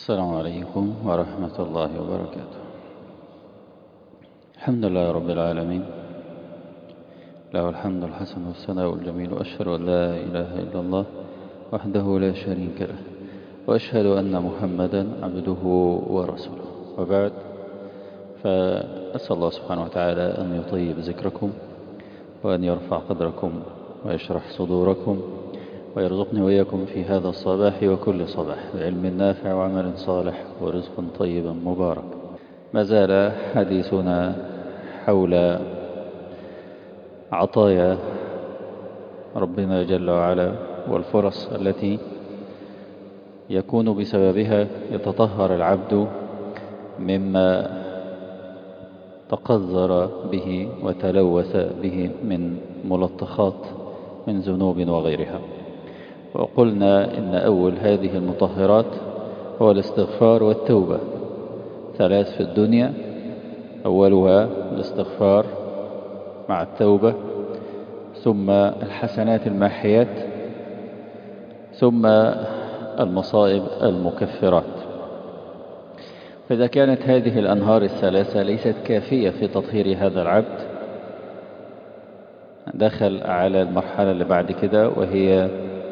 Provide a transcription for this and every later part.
السلام عليكم ورحمة الله وبركاته الحمد لله رب العالمين له الحمد الحسن والثناء الجميل وأشهد أن لا إله إلا الله وحده لا شريك له وأشهد أن محمدا عبده ورسوله وبعد فأسأل الله سبحانه وتعالى أن يطيب ذكركم وأن يرفع قدركم ويشرح صدوركم ويرزقني وإياكم في هذا الصباح وكل صباح بعلم نافع وعمل صالح ورزق طيب مبارك ما زال حديثنا حول عطايا ربنا جل وعلا والفرص التي يكون بسببها يتطهر العبد مما تقذر به وتلوث به من ملطخات من ذنوب وغيرها وقلنا إن أول هذه المطهرات هو الاستغفار والتوبة ثلاث في الدنيا أولها الاستغفار مع التوبة ثم الحسنات الماحيات ثم المصائب المكفرات فإذا كانت هذه الأنهار الثلاثة ليست كافية في تطهير هذا العبد دخل على المرحلة اللي بعد كده وهي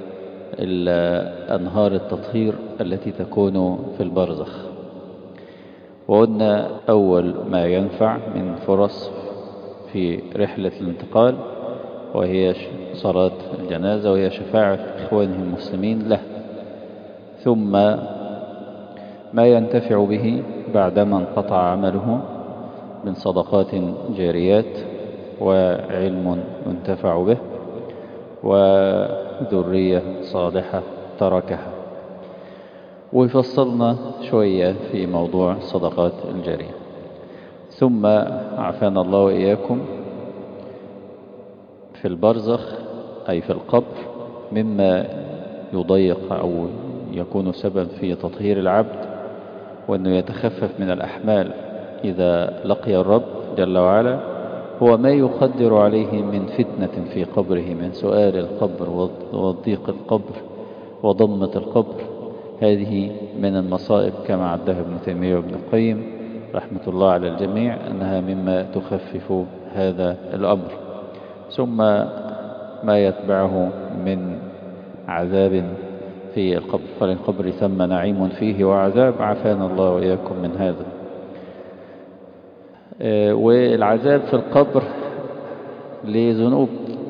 أنهار التطهير التي تكون في البرزخ وقلنا أول ما ينفع من فرص في رحلة الانتقال وهي صلاة الجنازة وهي شفاعة إخوانه المسلمين له ثم ما ينتفع به بعدما انقطع عمله من صدقات جاريات وعلم ينتفع به وذرية صالحة تركها وفصلنا شوية في موضوع الصدقات الجارية ثم عافانا الله وإياكم في البرزخ أي في القبر مما يضيق أو يكون سبب في تطهير العبد وأنه يتخفف من الأحمال إذا لقي الرب جل وعلا هو ما يقدر عليه من فتنة في قبره من سؤال القبر وضيق القبر وضمة القبر هذه من المصائب كما عدها ابن تيمية وابن القيم رحمة الله على الجميع أنها مما تخفف هذا الأمر ثم ما يتبعه من عذاب في القبر فللقبر ثم نعيم فيه وعذاب عافانا الله وإياكم من هذا والعذاب في القبر لذنوب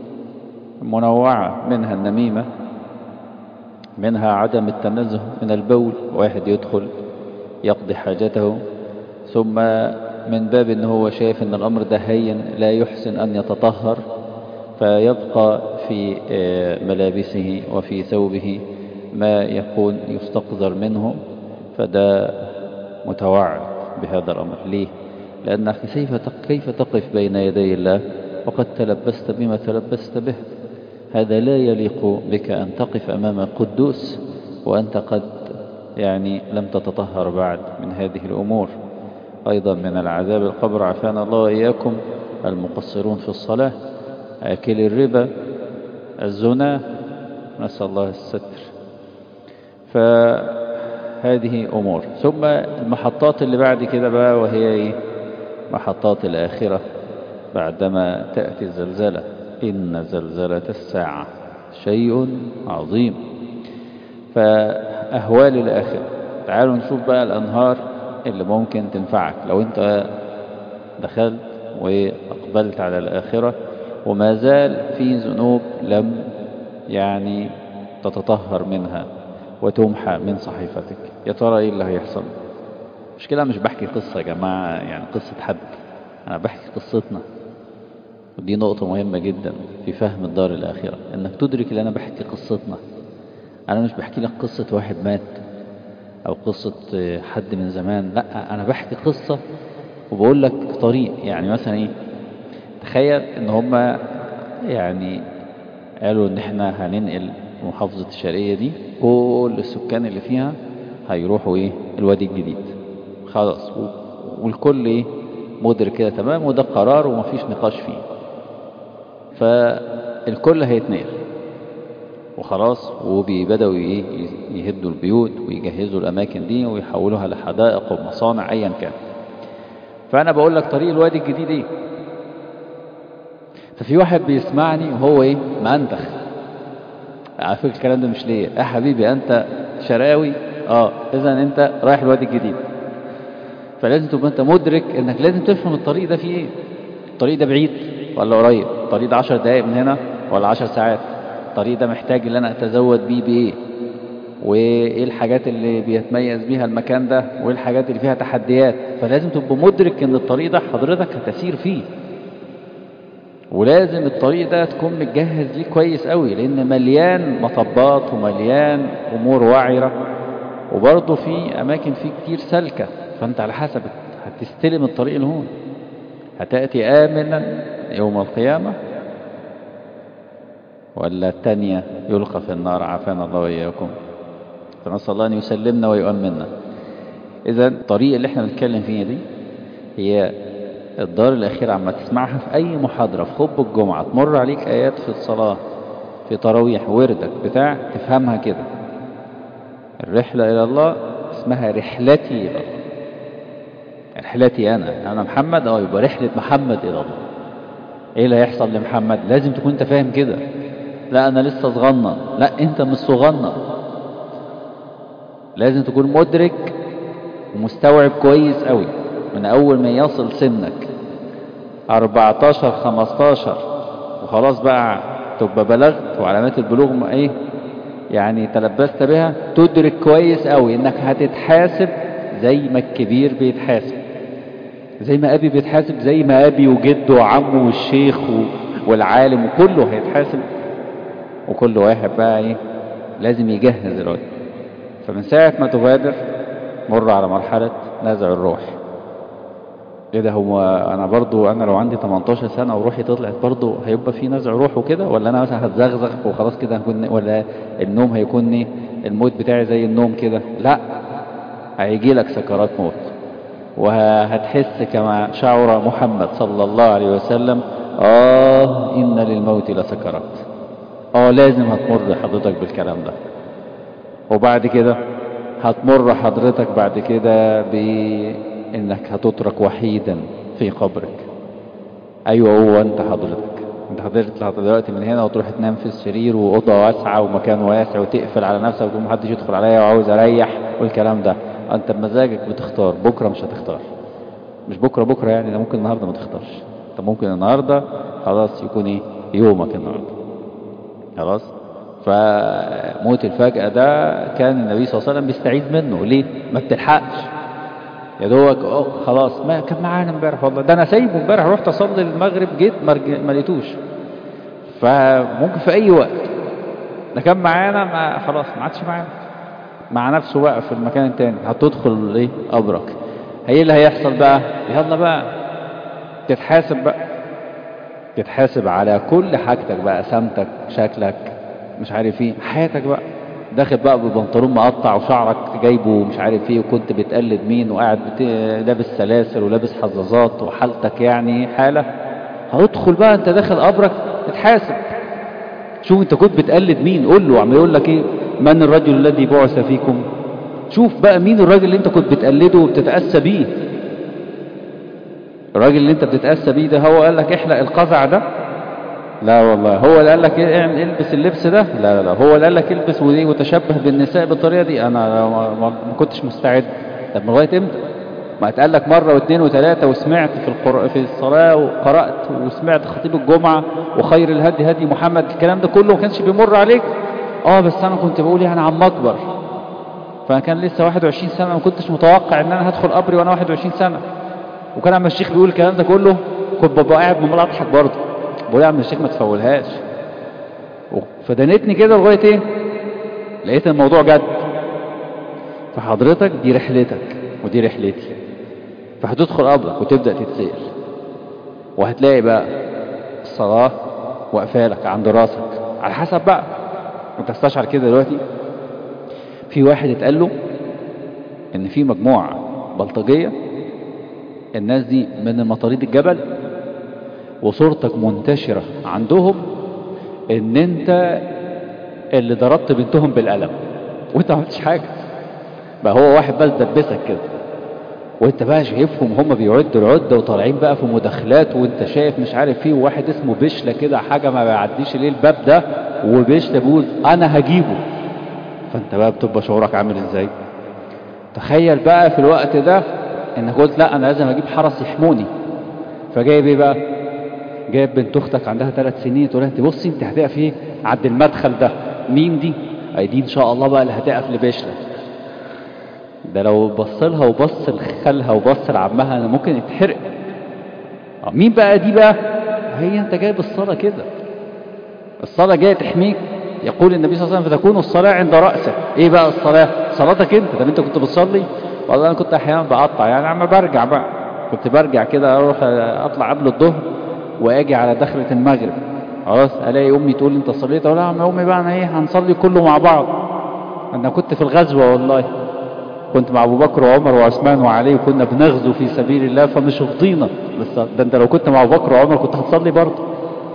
منوعة منها النميمة منها عدم التنزه من البول واحد يدخل يقضي حاجته ثم من باب ان هو شايف ان الامر ده هين لا يحسن ان يتطهر فيبقى في ملابسه وفي ثوبه ما يكون يستقذر منه فده متوعد بهذا الامر ليه لأنك كيف كيف تقف بين يدي الله وقد تلبست بما تلبست به هذا لا يليق بك أن تقف أمام القدوس وأنت قد يعني لم تتطهر بعد من هذه الأمور أيضا من العذاب القبر عفانا الله وإياكم المقصرون في الصلاة أكل الربا الزنا نسأل الله الستر فهذه أمور ثم المحطات اللي بعد كده بقى وهي إيه محطات الآخرة بعدما تأتي الزلزلة إن زلزلة الساعة شيء عظيم فأهوال الآخرة تعالوا نشوف بقى الأنهار اللي ممكن تنفعك لو أنت دخلت وأقبلت على الآخرة وما زال في ذنوب لم يعني تتطهر منها وتمحى من صحيفتك يا ترى ايه اللي هيحصل مش كده مش بحكي قصة يا جماعة يعني قصة حد أنا بحكي قصتنا ودي نقطة مهمة جدا في فهم الدار الآخرة إنك تدرك اللي أنا بحكي قصتنا أنا مش بحكي لك قصة واحد مات أو قصة حد من زمان لا أنا بحكي قصة وبقول لك طريق يعني مثلا إيه تخيل إن هما يعني قالوا إن إحنا هننقل محافظة الشرقية دي كل السكان اللي فيها هيروحوا إيه الوادي الجديد خلاص والكل ايه مدرك كده تمام وده قرار ومفيش نقاش فيه فالكل هيتنقل وخلاص وبدأوا ايه يهدوا البيوت ويجهزوا الأماكن دي ويحولوها لحدائق ومصانع أيا كان فأنا بقول لك طريق الوادي الجديد ايه ففي واحد بيسمعني وهو ايه مأنتخ على فكرة الكلام ده مش ليا يا حبيبي أنت شراوي اه إذا أنت رايح الوادي الجديد فلازم تبقى أنت مدرك إنك لازم تفهم الطريق ده فيه ايه الطريق ده بعيد ولا قريب الطريق ده 10 دقايق من هنا ولا 10 ساعات الطريق ده محتاج ان انا اتزود بيه بايه وايه الحاجات اللي بيتميز بيها المكان ده وايه الحاجات اللي فيها تحديات فلازم تبقى مدرك ان الطريق ده حضرتك هتسير فيه ولازم الطريق ده تكون متجهز ليه كويس قوي لان مليان مطبات ومليان امور وعره وبرضه في اماكن فيه كتير سالكه فانت على حسب هتستلم الطريق الهون هتاتي امنا يوم القيامه ولا الثانية يلقى في النار عافانا الله وإياكم فنسأل الله أن يسلمنا ويؤمننا إذا الطريقة اللي احنا بنتكلم فيها دي هي الدار الأخيرة عما تسمعها في أي محاضرة في خطبة الجمعة تمر عليك آيات في الصلاة في تراويح وردك بتاع تفهمها كده الرحلة إلى الله اسمها رحلتي إلى الله رحلتي أنا أنا محمد أه يبقى رحلة محمد إلى الله إيه اللي هيحصل لمحمد لازم تكون أنت فاهم كده لا أنا لسه صغنن لا أنت مش صغنن لازم تكون مدرك ومستوعب كويس قوي من أول ما يصل سنك 14 15 وخلاص بقى تبقى بلغت وعلامات البلوغ ما ايه يعني تلبست بها تدرك كويس قوي انك هتتحاسب زي ما الكبير بيتحاسب زي ما ابي بيتحاسب زي ما ابي وجده وعمه والشيخ والعالم وكله هيتحاسب وكل واحد بقى ايه لازم يجهز الوقت فمن ساعة ما تغادر مر على مرحلة نزع الروح ايه ده هو انا برضو انا لو عندي 18 سنة وروحي طلعت برضو هيبقى في نزع روح وكده ولا انا مثلا هتزغزغ وخلاص كده هكون ولا النوم هيكون ايه الموت بتاعي زي النوم كده لا هيجي لك سكرات موت وهتحس كما شعر محمد صلى الله عليه وسلم اه ان للموت لسكرات اه لازم هتمر حضرتك بالكلام ده وبعد كده هتمر حضرتك بعد كده بانك هتترك وحيدا في قبرك ايوه هو انت حضرتك انت حضرتك دلوقتي من هنا وتروح تنام في السرير واوضه واسعه ومكان واسع وتقفل على نفسك وتقول محدش يدخل عليا وعاوز اريح والكلام ده انت بمزاجك بتختار بكره مش هتختار مش بكره بكره يعني ده ممكن النهارده ما تختارش انت ممكن النهارده خلاص يكون ايه يومك النهارده خلاص فموت الفجأة ده كان النبي صلى الله عليه وسلم بيستعيذ منه ليه ما بتلحقش يا دوبك خلاص ما كان معانا امبارح والله ده انا سايبه امبارح رحت اصلي المغرب جيت ما لقيتوش فممكن في اي وقت ده كان معانا ما خلاص ما عادش معانا مع نفسه بقى في المكان التاني هتدخل ايه قبرك هي اللي هيحصل بقى يلا بقى تتحاسب بقى تتحاسب على كل حاجتك بقى سمتك شكلك مش عارف ايه حياتك بقى داخل بقى ببنطلون مقطع وشعرك جايبه مش عارف ايه وكنت بتقلد مين وقاعد بت... لابس سلاسل ولابس حظاظات وحالتك يعني حالة هتدخل بقى انت داخل قبرك تتحاسب شوف انت كنت بتقلد مين قول له عم يقول لك ايه من الرجل الذي بعث فيكم شوف بقى مين الراجل اللي انت كنت بتقلده وبتتأسى بيه الراجل اللي انت بتتأسى بيه ده هو قال لك احلق القزع ده لا والله هو اللي قال لك اعمل البس اللبس ده لا لا لا هو اللي قال لك البس ودي وتشبه بالنساء بالطريقه دي انا ما كنتش مستعد طب لغايه امتى ما اتقال لك مره واثنين وثلاثه وسمعت في القر... في الصلاه وقرات وسمعت خطيب الجمعه وخير الهدي هدي محمد الكلام ده كله ما كانش بيمر عليك اه بس انا كنت بقول يعني عم اكبر فانا كان لسه 21 سنه ما كنتش متوقع ان انا هدخل قبري وانا 21 سنه وكان عم الشيخ بيقول الكلام ده كله كنت ببقى قاعد بمال اضحك برضه بقول يا عم الشيخ ما تفولهاش فدنتني كده لغايه ايه لقيت الموضوع جد فحضرتك دي رحلتك ودي رحلتي فهتدخل قبرك وتبدا تتسال وهتلاقي بقى الصلاه واقفه لك عند راسك على حسب بقى انت تستشعر كده دلوقتي في واحد اتقال له ان في مجموعه بلطجيه الناس دي من مطاريد الجبل وصورتك منتشرة عندهم ان انت اللي ضربت بنتهم بالقلم وانت ما عملتش حاجة بقى هو واحد بس دبسك كده وانت بقى شايفهم هم بيعدوا العدة وطالعين بقى في مداخلات وانت شايف مش عارف فيه واحد اسمه بشلة كده حاجة ما بيعديش ليه الباب ده وبشلة بيقول انا هجيبه فانت بقى بتبقى شعورك عامل ازاي تخيل بقى في الوقت ده انك قلت لا انا لازم اجيب حرس يحموني فجايب ايه بقى جايب بنت اختك عندها ثلاث سنين تقول لها انت بصي انت هتقف ايه عند المدخل ده مين دي اي دي ان شاء الله بقى اللي هتقف لبشلة ده لو بص لها وبص لخالها وبص لعمها انا ممكن يتحرق اه مين بقى دي بقى هي انت جايب الصلاة كده الصلاة جاية تحميك يقول النبي صلى الله عليه وسلم فتكون الصلاة عند رأسك ايه بقى الصلاة صلاتك انت طب انت كنت بتصلي والله انا كنت احيانا بقطع يعني عم برجع بقى كنت برجع كده اروح اطلع قبل الظهر واجي على دخلة المغرب خلاص الاقي امي تقول لي انت صليت اقول لها يا امي بقى انا ايه هنصلي كله مع بعض انا كنت في الغزوة والله كنت مع ابو بكر وعمر وعثمان وعلي وكنا بنغزو في سبيل الله فمش فضينا بس ده انت لو كنت مع ابو بكر وعمر كنت هتصلي برضه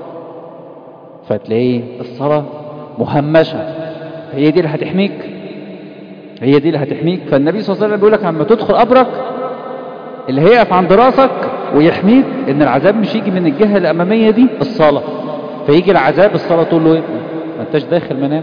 فتلاقيه الصلاة مهمشة هي دي اللي هتحميك هي دي اللي هتحميك فالنبي صلى الله عليه وسلم بيقول لك لما تدخل قبرك اللي هيقف عند راسك ويحميك ان العذاب مش يجي من الجهة الامامية دي الصلاة فيجي العذاب الصلاة تقول له ايه ما انتش داخل منام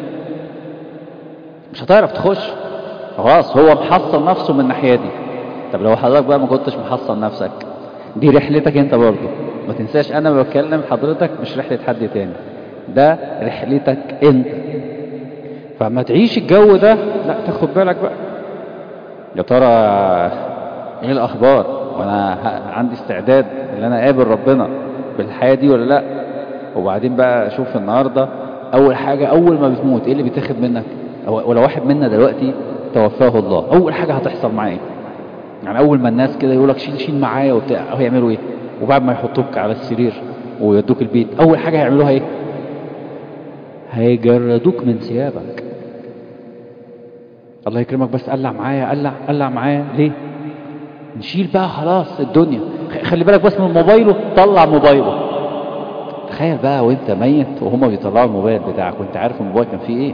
مش هتعرف تخش خلاص هو محصل نفسه من الناحية دي طب لو حضرتك بقى ما كنتش محصل نفسك دي رحلتك انت برضه ما تنساش انا بتكلم حضرتك مش رحلة حد تاني ده رحلتك انت فما تعيش الجو ده لا تاخد بالك بقى يا ترى ايه الاخبار وانا عندي استعداد ان انا اقابل ربنا بالحياة دي ولا لا وبعدين بقى اشوف النهاردة اول حاجة اول ما بتموت ايه اللي بيتاخد منك ولو واحد منا دلوقتي توفاه الله اول حاجة هتحصل معاه ايه يعني اول ما الناس كده يقولك شيل شيل معايا وبتاع هيعملوا ايه وبعد ما يحطوك على السرير ويودوك البيت اول حاجة هيعملوها ايه هيجردوك من ثيابك الله يكرمك بس قلع معايا قلع قلع معايا ليه نشيل بقى خلاص الدنيا خلي بالك بس من موبايله طلع موبايله تخيل بقى وانت ميت وهما بيطلعوا الموبايل بتاعك وانت عارف الموبايل كان فيه ايه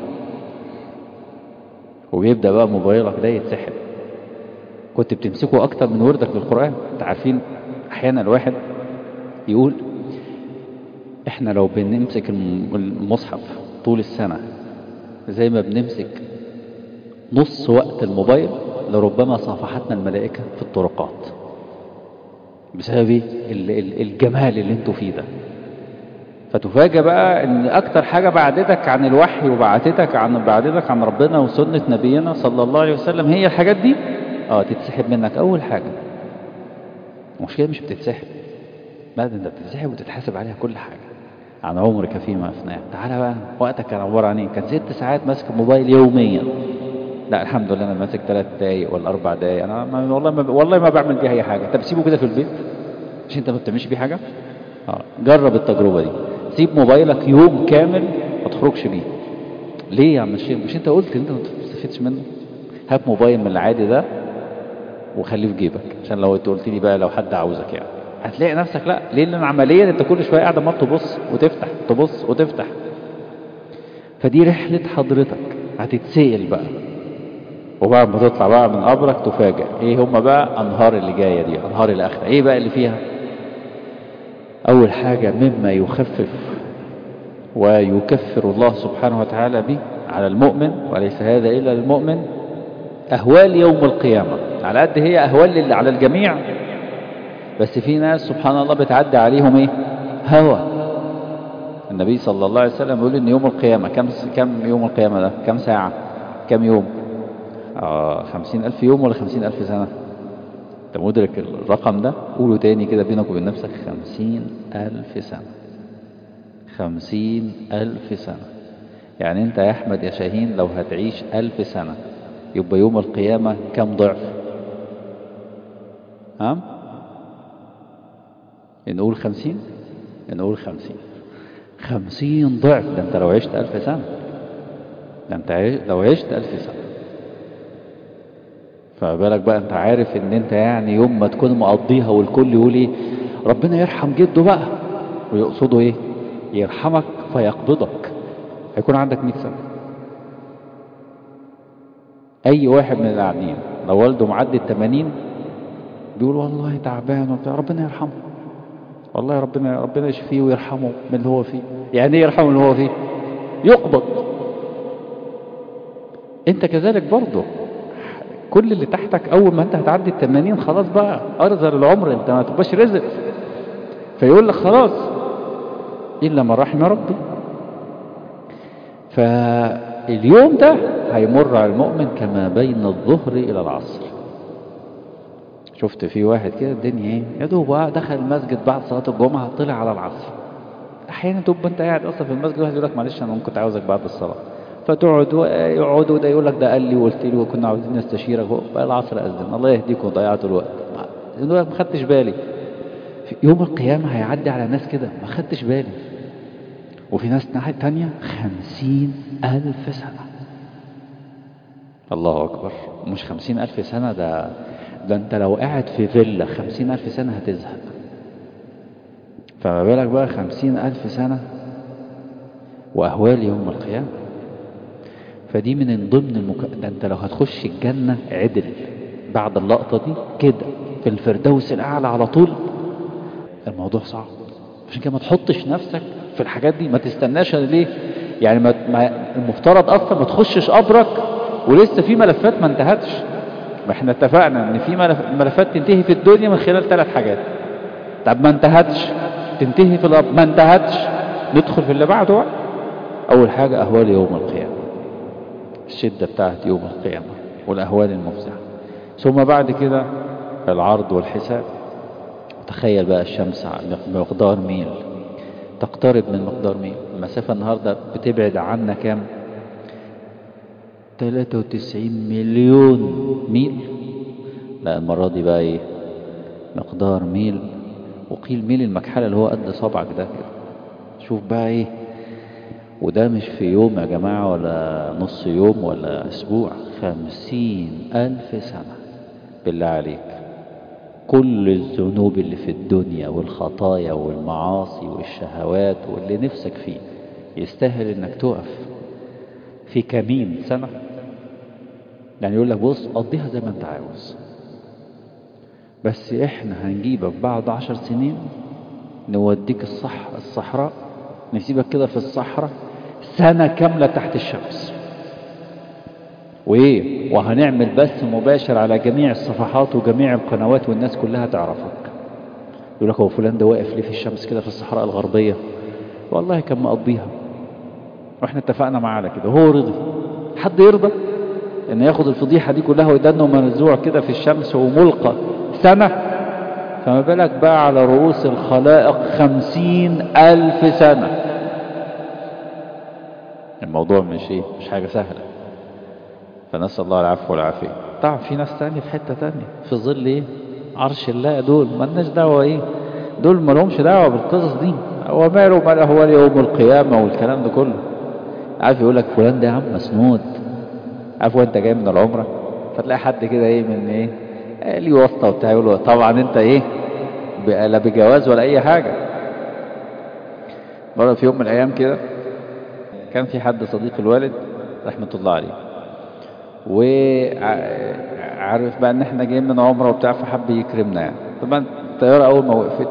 وبيبدأ بقى موبايلك ده يتسحب كنت بتمسكه اكتر من وردك للقرآن انت عارفين احيانا الواحد يقول احنا لو بنمسك المصحف طول السنة زي ما بنمسك نص وقت الموبايل لربما صافحتنا الملائكة في الطرقات بسبب الجمال اللي انتوا فيه ده فتفاجأ بقى ان اكتر حاجة بعدتك عن الوحي وبعدتك عن بعدتك عن ربنا وسنة نبينا صلى الله عليه وسلم هي الحاجات دي اه تتسحب منك اول حاجة مش كده مش بتتسحب لا ده انت بتتسحب وتتحاسب عليها كل حاجة عن عمرك فيما افناه تعالى بقى وقتك كان عبارة عن ايه كان ست ساعات ماسك الموبايل يوميا لا الحمد لله انا ماسك ثلاث دقايق ولا اربع دقايق انا ما والله ما والله ما بعمل بيه اي حاجه انت بتسيبه كده في البيت مش انت ما بتعملش بيه حاجه اه جرب التجربه دي سيب موبايلك يوم كامل ما تخرجش بيه ليه يا عم الشيخ مش انت قلت انت ما تستفيدش منه هات موبايل من العادي ده وخليه في جيبك عشان لو انت قلت لي بقى لو حد عاوزك يعني هتلاقي نفسك لا ليه لان عمليا انت كل شويه قاعد ما تبص وتفتح تبص وتفتح فدي رحله حضرتك هتتسال بقى وبعد ما تطلع بقى من قبرك تفاجئ ايه هما بقى انهار اللي جايه دي انهار الاخره ايه بقى اللي فيها اول حاجه مما يخفف ويكفر الله سبحانه وتعالى به على المؤمن وليس هذا الا للمؤمن اهوال يوم القيامه على قد هي اهوال اللي على الجميع بس في ناس سبحان الله بتعدي عليهم ايه هوى النبي صلى الله عليه وسلم يقول ان يوم القيامه كم كم يوم القيامه ده كم ساعه كم يوم آه خمسين ألف يوم ولا خمسين ألف سنة أنت مدرك الرقم ده قوله تاني كده بينك وبين نفسك خمسين ألف سنة خمسين ألف سنة يعني أنت يا أحمد يا شاهين لو هتعيش ألف سنة يبقى يوم القيامة كم ضعف ها نقول خمسين نقول خمسين خمسين ضعف ده أنت لو عشت ألف سنة ده أنت لو عشت ألف سنة فبالك بقى انت عارف ان انت يعني يوم ما تكون مقضيها والكل يقول ايه ربنا يرحم جده بقى ويقصده ايه يرحمك فيقبضك هيكون عندك 100 سنة اي واحد من القاعدين لو والده معدي ال 80 بيقول والله تعبان وبتاع ربنا يرحمه والله ربنا ربنا يشفيه ويرحمه من اللي هو فيه يعني ايه يرحمه من اللي هو فيه يقبض انت كذلك برضه كل اللي تحتك اول ما انت هتعدي ال 80 خلاص بقى ارذل العمر انت ما تبقاش رزق فيقول لك خلاص الا من رحم ربي فاليوم ده هيمر على المؤمن كما بين الظهر الى العصر شفت في واحد كده الدنيا ايه يا دوب دخل المسجد بعد صلاه الجمعه طلع على العصر احيانا تبقى انت قاعد اصلا في المسجد واحد يقول لك معلش انا كنت عاوزك بعد الصلاه فتقعد يقعدوا ده يقول لك ده قال لي وقلت لي وكنا عاوزين نستشيرك بقى العصر اذن الله يهديكم ضيعتوا الوقت ما خدتش بالي في يوم القيامه هيعدي على ناس كده ما خدتش بالي وفي ناس ناحيه تانية خمسين ألف سنة الله أكبر مش خمسين ألف سنة ده ده أنت لو قاعد في فيلا خمسين ألف سنة هتزهق فما بالك بقى خمسين ألف سنة وأهوال يوم القيامة فدي من ضمن المك... ده أنت لو هتخش الجنة عدل بعد اللقطة دي كده في الفردوس الأعلى على طول الموضوع صعب عشان كده ما تحطش نفسك في الحاجات دي ما تستناش ليه يعني ما... ما المفترض اصلا ما تخشش قبرك ولسه في ملفات ما انتهتش ما احنا اتفقنا ان في ملف... ملفات تنتهي في الدنيا من خلال ثلاث حاجات طب ما انتهتش تنتهي في الأرض ما انتهتش ندخل في اللي بعده بقى اول حاجة اهوال يوم القيامة الشدة بتاعت يوم القيامة والاهوال المفزعة ثم بعد كده العرض والحساب تخيل بقى الشمس بمقدار ميل تقترب من مقدار ميل المسافة النهاردة بتبعد عنا كام 93 مليون ميل لا المرة دي بقى ايه مقدار ميل وقيل ميل المكحلة اللي هو قد صبعك ده كده شوف بقى ايه وده مش في يوم يا جماعة ولا نص يوم ولا اسبوع خمسين الف سنة بالله عليك كل الذنوب اللي في الدنيا والخطايا والمعاصي والشهوات واللي نفسك فيه يستاهل انك تقف في كمين سنة يعني يقول لك بص قضيها زي ما انت عاوز بس احنا هنجيبك بعد عشر سنين نوديك الصح الصحراء نسيبك كده في الصحراء سنة كاملة تحت الشمس وايه وهنعمل بث مباشر على جميع الصفحات وجميع القنوات والناس كلها تعرفك يقول لك هو فلان ده واقف ليه في الشمس كده في الصحراء الغربية والله كان مقضيها واحنا اتفقنا معاه على كده وهو رضي حد يرضى ان ياخد الفضيحة دي كلها ويدنه منزوع كده في الشمس وملقى سنة فما بالك بقى على رؤوس الخلائق خمسين ألف سنة الموضوع مش ايه مش حاجة سهلة فنسأل الله العفو والعافية طبعا في ناس تانية في حتة تانية في ظل ايه عرش الله دول ما لناش دعوة ايه دول ما لهمش دعوة بالقصص دي هو ماله ماله هو يوم القيامة والكلام ده كله عارف يقول لك فلان ده يا عم مسنود عارف وانت جاي من العمرة فتلاقي حد كده ايه من ايه آه ليه واسطة وبتاع يقول له طبعا انت ايه لا بجواز ولا اي حاجة مرة في يوم من الايام كده كان في حد صديق الوالد رحمة الله عليه وعارف بقى ان احنا جايين من عمره وبتاع فحب يكرمنا يعني طبعا الطياره اول ما وقفت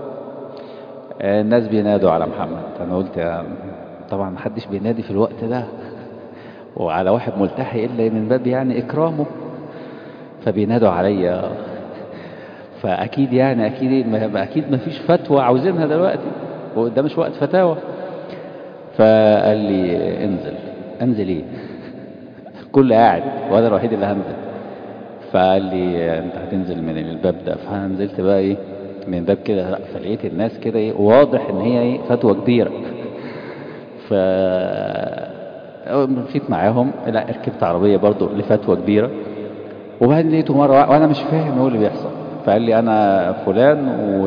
الناس بينادوا على محمد انا قلت يا طبعا محدش بينادي في الوقت ده وعلى واحد ملتحي الا من باب يعني اكرامه فبينادوا عليا فاكيد يعني اكيد ما اكيد ما فيش فتوى عاوزينها دلوقتي وده مش وقت فتاوى فقال لي انزل انزل ايه كل قاعد وانا الوحيد اللي هنزل فقال لي انت هتنزل من الباب ده فنزلت بقى ايه من الباب كده فلقيت الناس كده ايه واضح ان هي ايه فتوى كبيره ف مشيت معاهم لا ركبت عربيه برضو لفتوى كبيره وبعدين لقيته مره وانا مش فاهم ايه اللي بيحصل فقال لي انا فلان و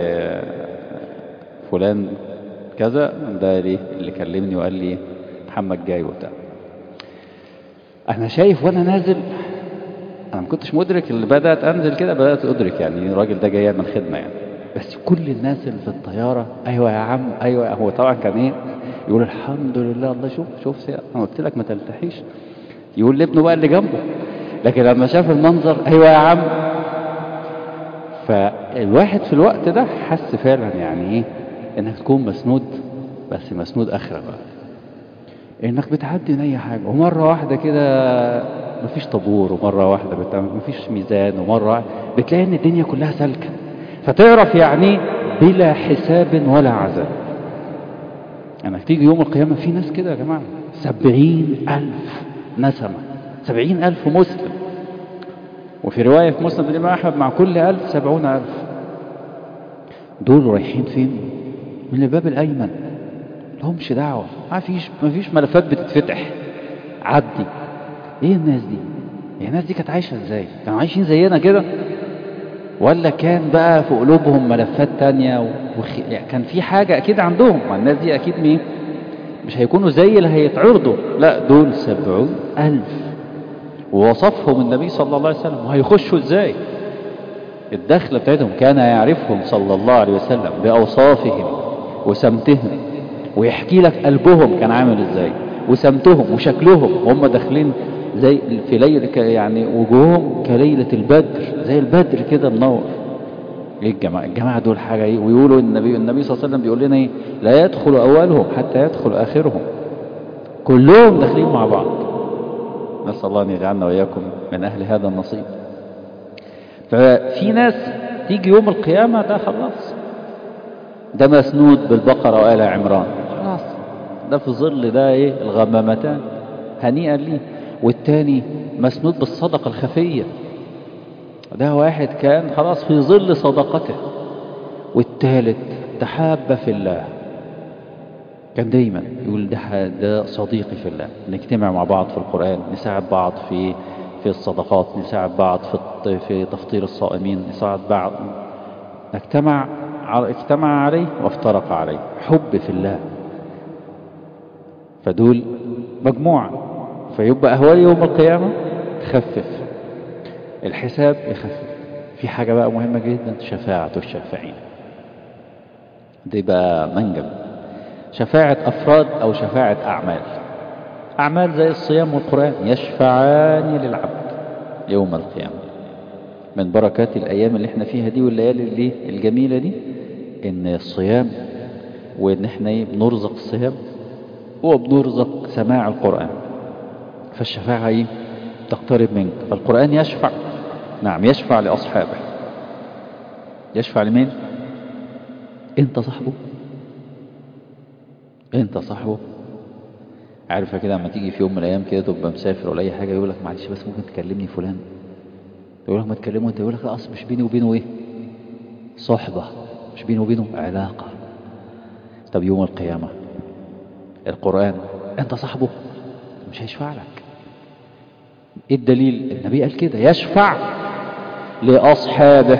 فلان كذا ده ليه اللي كلمني وقال لي محمد جاي وبتاع انا شايف وانا نازل انا ما كنتش مدرك اللي بدات انزل كده بدات ادرك يعني الراجل ده جاي من خدمه يعني بس كل الناس اللي في الطياره ايوه يا عم ايوه هو طبعا كان ايه يقول الحمد لله الله شوف شوف انا قلت لك ما تلتحيش يقول لابنه بقى اللي جنبه لكن لما شاف المنظر ايوه يا عم فالواحد في الوقت ده حس فعلا يعني ايه انك تكون مسنود بس مسنود اخره بقى انك بتعدي من اي حاجه ومره واحده كده مفيش طابور ومره واحده بتعمل مفيش ميزان ومره واحدة بتلاقي ان الدنيا كلها سالكه فتعرف يعني بلا حساب ولا عذاب انك تيجي يوم القيامه في ناس كده يا جماعه سبعين الف نسمه سبعين الف مسلم وفي رواية في مسند الإمام أحمد مع كل ألف سبعون ألف دول رايحين فين من الباب الأيمن لهمش دعوة ما فيش ما فيش ملفات بتتفتح عدي ايه الناس دي يعني الناس دي كانت عايشة ازاي كانوا عايشين زينا كده ولا كان بقى في قلوبهم ملفات تانية وخ... يعني كان في حاجة أكيد عندهم ما الناس دي أكيد مين مش هيكونوا زي اللي هيتعرضوا لا دول سبعون ألف ووصفهم النبي صلى الله عليه وسلم وهيخشوا ازاي الدخلة بتاعتهم كان يعرفهم صلى الله عليه وسلم بأوصافهم وسمتهم ويحكي لك قلبهم كان عامل ازاي وسمتهم وشكلهم وهم داخلين زي في ليل يعني وجوههم كليلة البدر زي البدر كده منور ايه الجماعة الجماعة دول حاجة ايه ويقولوا النبي النبي صلى الله عليه وسلم بيقول لنا ايه لا يدخل اولهم حتى يدخل اخرهم كلهم داخلين مع بعض نسأل الله أن يجعلنا وإياكم من أهل هذا النصيب ففي ناس تيجي يوم القيامة ده خلاص ده مسنود بالبقرة وآل عمران خلاص ده في ظل ده إيه الغمامتان هنيئا ليه والتاني مسنود بالصدقة الخفية ده واحد كان خلاص في ظل صدقته والتالت تحاب في الله كان دايما يقول ده ده صديقي في الله نجتمع مع بعض في القرآن نساعد بعض في في الصدقات نساعد بعض في في تفطير الصائمين نساعد بعض اجتمع اجتمع عليه وافترق عليه حب في الله فدول مجموعة فيبقى أهوال يوم القيامة تخفف الحساب يخفف في حاجة بقى مهمة جدا شفاعة الشافعين دي بقى منجم شفاعة أفراد أو شفاعة أعمال أعمال زي الصيام والقرآن يشفعان للعبد يوم القيامة من بركات الأيام اللي احنا فيها دي والليالي اللي الجميلة دي إن الصيام وإن احنا ايه بنرزق الصيام وبنرزق سماع القرآن فالشفاعة ايه تقترب منك فالقرآن يشفع نعم يشفع لأصحابه يشفع لمين انت صاحبه انت صاحبه عارفه كده لما تيجي في يوم من الايام كده تبقى مسافر ولا اي حاجه يقول لك معلش بس ممكن تكلمني فلان يقول لك ما تكلمه انت يقول لك لا اصل مش بيني وبينه ايه صحبه مش بيني وبينه علاقه طب يوم القيامه القران انت صاحبه مش هيشفع لك ايه الدليل النبي قال كده يشفع لاصحابه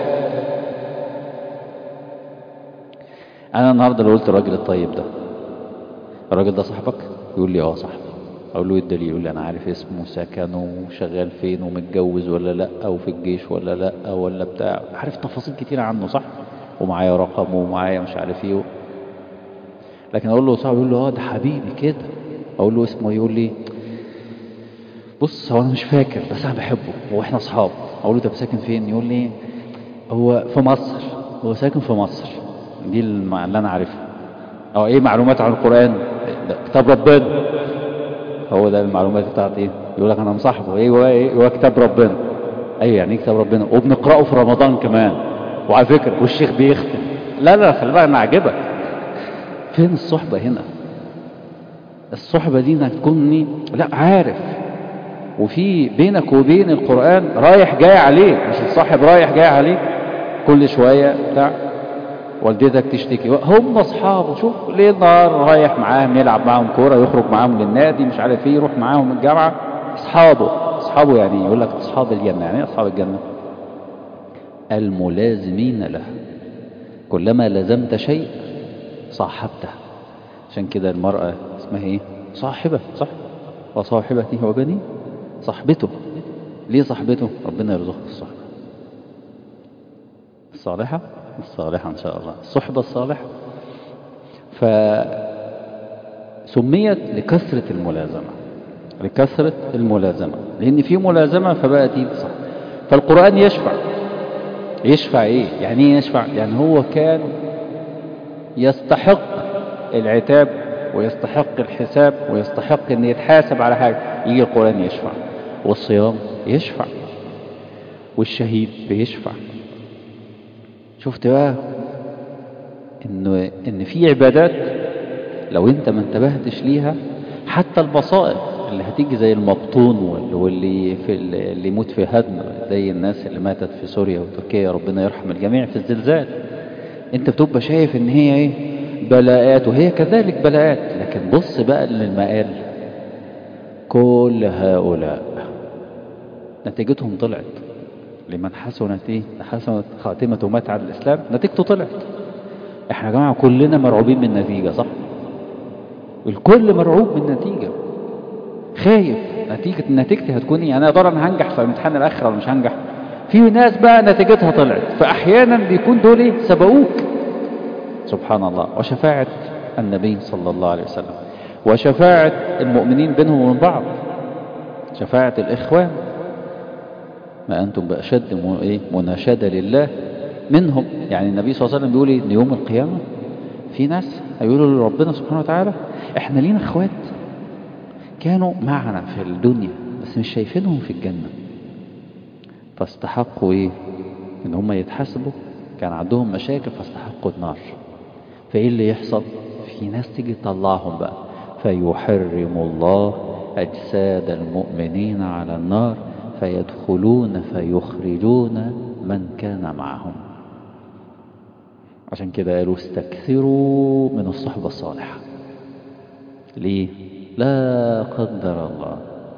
انا النهارده لو قلت الراجل الطيب ده الراجل ده صاحبك يقول لي اه صاحبي اقول له ايه الدليل يقول لي انا عارف اسمه سكنه وشغال فين ومتجوز ولا لا او في الجيش ولا لا ولا بتاع عارف تفاصيل كتير عنه صح ومعايا رقمه ومعايا مش عارف ايه لكن اقول له صاحبي يقول له اه ده حبيبي كده اقول له اسمه يقول لي بص هو انا مش فاكر بس انا بحبه واحنا اصحاب اقول له طب ساكن فين يقول لي هو في مصر هو ساكن في مصر دي اللي انا عارفها او ايه معلومات عن القرآن كتاب ربنا هو ده المعلومات بتاعتي يقول لك انا مصاحبه ايه هو ايه هو كتاب ربنا ايوه يعني ايه كتاب ربنا وبنقراه في رمضان كمان وعلى فكره والشيخ بيختم لا لا خلي بالك انا عاجبك فين الصحبه هنا الصحبه دي انك تكون لا عارف وفي بينك وبين القرآن رايح جاي عليه مش الصاحب رايح جاي عليه كل شوية بتاع والدتك تشتكي هم اصحابه شوف ليه نهار رايح معاهم يلعب معاهم كوره يخرج معاهم للنادي مش عارف ايه يروح معاهم الجامعه اصحابه اصحابه يعني يقول لك اصحاب الجنه يعني ايه اصحاب الجنه الملازمين له كلما لزمت شيء صاحبته عشان كده المرأة اسمها ايه صاحبة صح وصاحبته وبني صاحبته ليه صاحبته ربنا يرزقك الصحبة الصالحة الصالحة إن شاء الله الصحبة الصالحة فسميت لكثرة الملازمة لكثرة الملازمة لأن في ملازمة فبقى دي صح فالقرآن يشفع يشفع إيه يعني إيه يشفع يعني هو كان يستحق العتاب ويستحق الحساب ويستحق أن يتحاسب على حاجة يجي القرآن يشفع والصيام يشفع والشهيد بيشفع شفت بقى إنه إن في عبادات لو أنت ما انتبهتش ليها حتى البصائر اللي هتيجي زي المبطون واللي في اللي يموت في هدم زي الناس اللي ماتت في سوريا وتركيا ربنا يرحم الجميع في الزلزال انت بتبقى شايف ان هي ايه بلاءات وهي كذلك بلاءات لكن بص بقى للمقال كل هؤلاء نتيجتهم طلعت لمن حسنت ايه حسنت خاتمته مات على الاسلام نتيجته طلعت احنا يا جماعه كلنا مرعوبين من النتيجه صح الكل مرعوب من النتيجه خايف نتيجه نتيجتي هتكون ايه انا يا ترى انا هنجح في امتحان الاخره ولا مش هنجح في ناس بقى نتيجتها طلعت فاحيانا بيكون دول ايه سبقوك سبحان الله وشفاعه النبي صلى الله عليه وسلم وشفاعه المؤمنين بينهم وبين بعض شفاعه الاخوان ما أنتم بأشد إيه مناشدة لله منهم يعني النبي صلى الله عليه وسلم بيقول إن يوم القيامة في ناس هيقولوا لربنا سبحانه وتعالى إحنا لينا إخوات كانوا معنا في الدنيا بس مش شايفينهم في الجنة فاستحقوا إيه إن هم يتحاسبوا كان عندهم مشاكل فاستحقوا النار فإيه اللي يحصل في ناس تيجي تطلعهم بقى فيحرم الله أجساد المؤمنين على النار فيدخلون فيخرجون من كان معهم عشان كده قالوا استكثروا من الصحبة الصالحة ليه لا قدر الله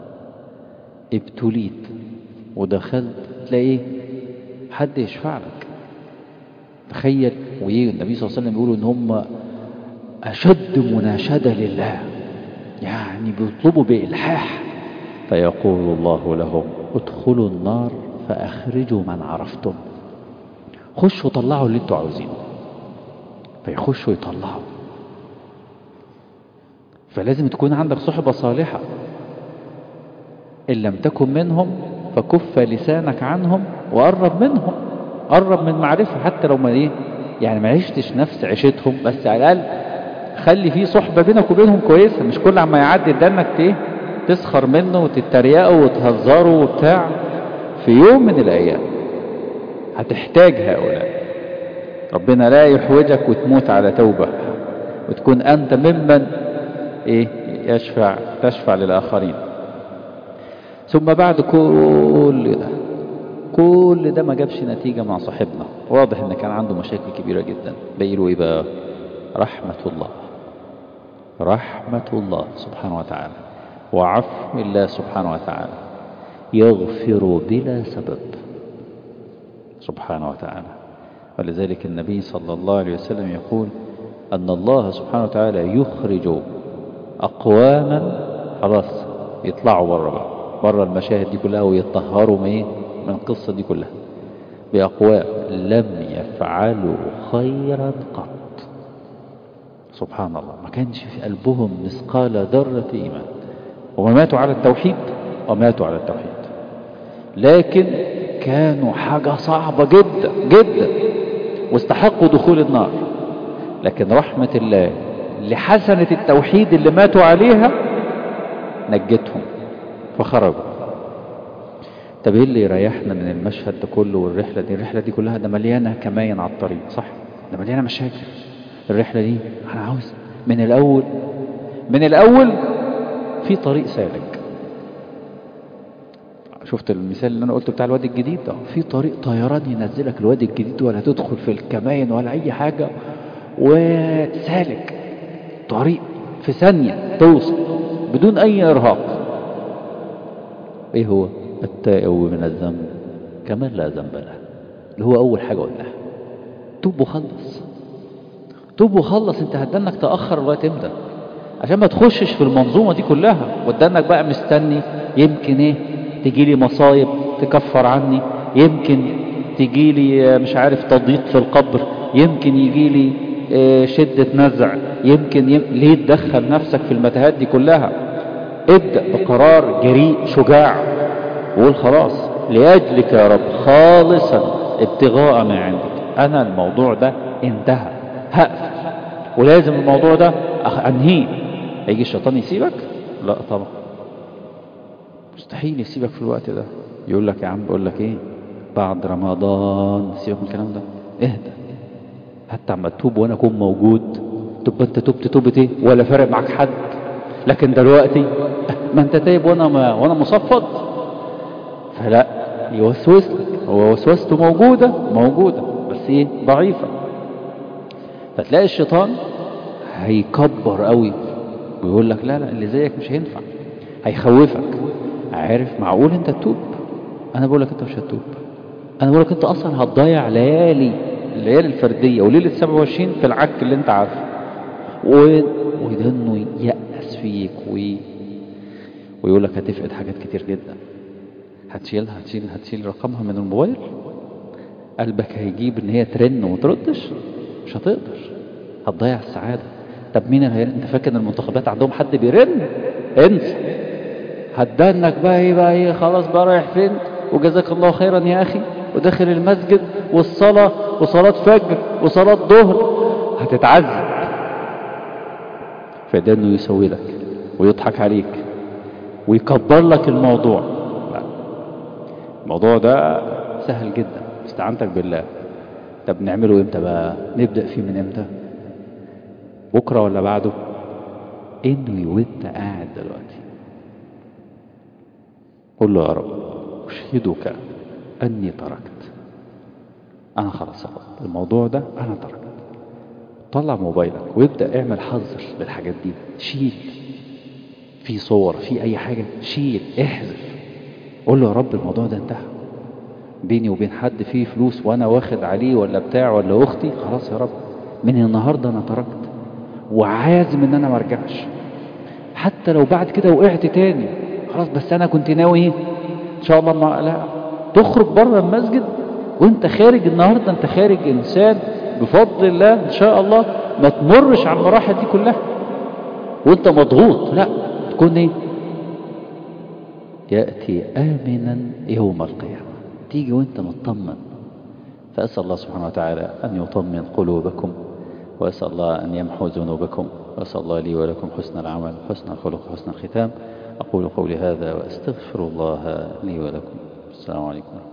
ابتليت ودخلت تلاقيه حد يشفع لك تخيل وايه النبي صلى الله عليه وسلم بيقولوا ان هم اشد مناشده لله يعني بيطلبوا بالحاح فيقول الله لهم ادخلوا النار فأخرجوا من عرفتم خشوا طلعوا اللي انتوا عاوزينه فيخشوا يطلعوا فلازم تكون عندك صحبة صالحة إن لم تكن منهم فكف لسانك عنهم وقرب منهم قرب من معرفة حتى لو ما ايه يعني ما عشتش نفس عيشتهم بس على الأقل خلي في صحبة بينك وبينهم كويسة مش كل عما يعدي قدامك ايه تسخر منه وتتريقه وتهزره وبتاع في يوم من الأيام هتحتاج هؤلاء ربنا لا يحوجك وتموت على توبة وتكون أنت ممن إيه يشفع تشفع للآخرين ثم بعد كل ده كل ده ما جابش نتيجة مع صاحبنا واضح ان كان عنده مشاكل كبيرة جدا بيقولوا ايه بقى رحمة الله رحمة الله سبحانه وتعالى وعفو الله سبحانه وتعالى يغفر بلا سبب سبحانه وتعالى ولذلك النبي صلى الله عليه وسلم يقول أن الله سبحانه وتعالى يخرج أقواما خلاص يطلعوا بره بقى بره المشاهد دي كلها ويطهروا من من القصة دي كلها بأقوام لم يفعلوا خيرا قط سبحان الله ما كانش في قلبهم مثقال ذرة إيمان وماتوا على التوحيد وماتوا على التوحيد لكن كانوا حاجة صعبة جدا جدا واستحقوا دخول النار لكن رحمة الله لحسنة التوحيد اللي ماتوا عليها نجتهم فخرجوا طب ايه اللي يريحنا من المشهد ده كله والرحلة دي الرحلة دي كلها ده مليانة كماين على الطريق صح ده مليانة مشاكل الرحلة دي انا عاوز من الاول من الاول في طريق سالك شفت المثال اللي انا قلته بتاع الوادي الجديد ده في طريق طيران ينزلك الوادي الجديد ولا تدخل في الكماين ولا اي حاجة وسالك طريق في ثانية توصل بدون اي ارهاق ايه هو التائب من الذنب كمن لا ذنب له اللي هو اول حاجة قلناها توب وخلص توب وخلص انت هتدنك تأخر لغاية امتى عشان ما تخشش في المنظومة دي كلها وتدنك بقى مستني يمكن ايه تجي لي مصايب تكفر عني يمكن تجي لي مش عارف تضييق في القبر يمكن يجي لي شدة نزع يمكن يم... ليه تدخل نفسك في المتاهات دي كلها ابدأ بقرار جريء شجاع وقول خلاص لأجلك يا رب خالصا ابتغاء ما عندك أنا الموضوع ده انتهى هقفل ولازم الموضوع ده أنهيه هيجي الشيطان يسيبك لا طبعا مستحيل يسيبك في الوقت ده يقول لك يا عم بقول لك ايه بعد رمضان سيبك من الكلام ده اهدى حتى عما تتوب وانا اكون موجود تبقى انت تبت توبة ايه ولا فارق معاك حد لكن دلوقتي ما انت تايب وانا ما وانا مصفد فلا يوسوس لك هو وسوسته موجودة موجودة بس ايه ضعيفة فتلاقي الشيطان هيكبر قوي ويقول لك لا لا اللي زيك مش هينفع هيخوفك عارف معقول انت تتوب انا بقول لك انت مش هتتوب انا بقول لك انت اصلا هتضيع ليالي الليالي الفرديه وليله 27 في العك اللي انت عارفه و... وده انه يأس فيك وي... ويقول لك هتفقد حاجات كتير جدا هتشيلها هتشيل هتشيل رقمها من الموبايل قلبك هيجيب ان هي ترن وما تردش مش هتقدر هتضيع السعاده طب مين اللي انت فاكر ان المنتخبات عندهم حد بيرن انسى هتدنك بقى ايه بقى ايه خلاص بقى رايح فين وجزاك الله خيرا يا اخي وداخل المسجد والصلاة وصلاة فجر وصلاة ظهر هتتعذب فده انه يسوي لك ويضحك عليك ويكبر لك الموضوع لا الموضوع ده سهل جدا استعنتك بالله طب نعمله امتى بقى نبدأ فيه من امتى بكرة ولا بعده انه وانت قاعد دلوقتي قل له يا رب أشهدك أني تركت أنا خلاص الموضوع ده أنا تركت طلع موبايلك ويبدأ اعمل حظر للحاجات دي شيل في صور في أي حاجة شيل احذف قول له يا رب الموضوع ده انتهى بيني وبين حد فيه فلوس وأنا واخد عليه ولا بتاع ولا أختي خلاص يا رب من النهاردة أنا تركت وعازم إن أنا ما ارجعش حتى لو بعد كده وقعت تاني خلاص بس انا كنت ناوي ايه ان شاء الله ما لا تخرج بره المسجد وانت خارج النهارده انت خارج انسان بفضل الله ان شاء الله ما تمرش على المراحل دي كلها وانت مضغوط لا تكون ايه ياتي امنا يوم القيامه تيجي وانت مطمن فاسال الله سبحانه وتعالى ان يطمن قلوبكم واسال الله ان يمحو ذنوبكم واسال الله لي ولكم حسن العمل حسن الخلق حسن الختام أقول قولي هذا وأستغفر الله لي ولكم السلام عليكم ورحمة الله